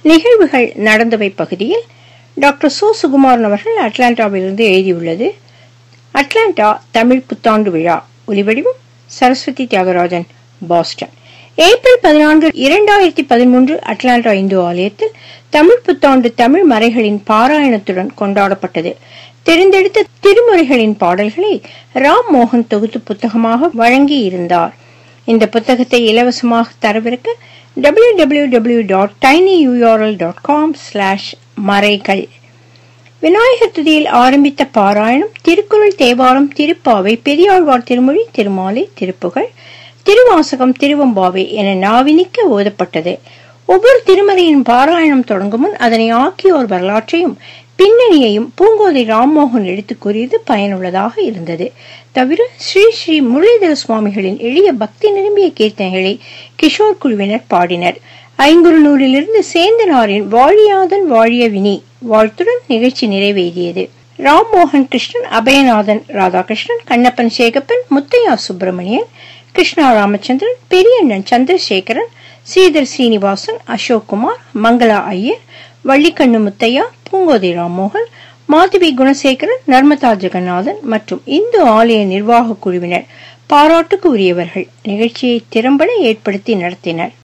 நிகழ்வுகள் நடந்தவை பகுதியில் doctor so Sukumaran அவர்கள் அட்லாண்டாவிலிருந்து எழுதியுள்ளது அட்லாண்டா தமிழ் புத்தாண்டு விழா ஒலிவடிவம் சரஸ்வதி தியாகராஜன் பாஸ்டன் ஏப்ரல் பதினான்கு இரண்டாயிரத்தி பதிமூன்று அட்லாண்டா இந்து ஆலயத்தில் தமிழ் புத்தாண்டு தமிழ் மறைகளின் பாராயணத்துடன் கொண்டாடப்பட்டது தெரிந்தெடுத்த திருமுறைகளின் பாடல்களை ராம் மோகன் தொகுத்து புத்தகமாக வழங்கி இருந்தார் இந்த புத்தகத்தை இலவசமாக தரவிறக்க W W W dot tiny URL dot com slash மறைகள் விநாயகர் துதியில் ஆரம்பித்த பாராயணம் திருக்குறள் தேவாரம் திருப்பாவை பெரியாழ்வார் திருமொழி திருமாலை திருப்புகழ் திருவாசகம் திருவம்பாவை என நாவினிக்க ஓதப்பட்டது ஒவ்வொரு திருமறையின் பாராயணம் தொடங்கும் முன் அதனை ஆக்கியோர் வரலாற்றையும் பின்னணியையும் பூங்கோதை ராம்மோகன் எடுத்துக் கூறியது பயனுள்ளதாக இருந்தது தவிர ஸ்ரீ ஸ்ரீ முரளிதர சுவாமிகளின் எளிய பக்தி நிரம்பிய கீர்த்தனைகளை கிஷோர் குழுவினர் பாடினர் ஐங்குறுநூறிலிருந்து சேந்தனாரின் வாழியாதன் வாழிய வினி வாழ்த்துடன் நிகழ்ச்சி நிறைவேறியது ராம்மோகன் கிருஷ்ணன் அபயநாதன் ராதாகிருஷ்ணன் கண்ணப்பன் சேகப்பன் முத்தையா சுப்பிரமணியன் கிருஷ்ணா ராமச்சந்திரன் பெரியண்ணன் சந்திரசேகரன் ஸ்ரீதர் சீனிவாசன் அசோக் குமார் மங்களா ஐயர் வள்ளிக்கண்ணு முத்தையா பூங்கோதை ராம்மோகன் மாதவி குணசேகரன் நர்மதா ஜெகநாதன் மற்றும் இந்து ஆலய நிர்வாக குழுவினர் பாராட்டுக்கு உரியவர்கள் நிகழ்ச்சியை திறம்பட ஏற்படுத்தி நடத்தினர்